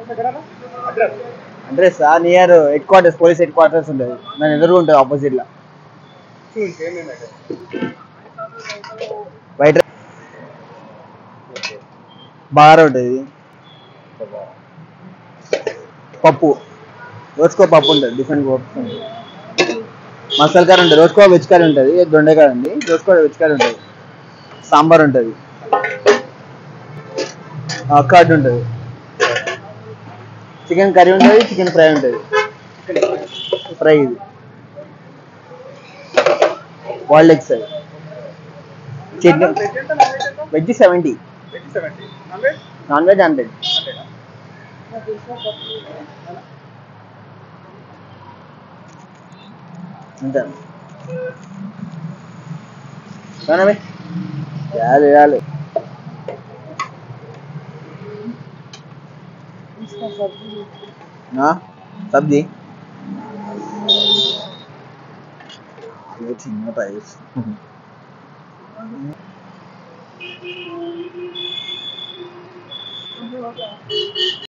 address near headquarters police headquarters ఉంటుంది దాని ఎదురుగా ఉంటుంది ఆపోజిట్ లో వైట్ బాగా ఉంటుంది పప్పు రోజుకో పప్పు ఉంటుంది డిఫరెంట్ పప్పు ఉంటుంది మసాలా కర్రీ ఉంటుంది రోజుకో వెజ్ కర్రీ ఉంటుంది ఇది దొండకాయ ఉంది రోజుకో వెజ్ కర్రీ ఉంటుంది సాంబార్ ఉంటుంది కర్డ్ ఉంటుంది చికెన్ కర్రీ ఉంటుంది చికెన్ ఫ్రై ఉంటుంది ఫ్రై ఇది బాయిల్డ్ ఎగ్స్ అవి chicken veg seventy non veg hundred అంతే అవునా వేయాలి వేయాలి हाँ सब्जी ये ठीक है भाई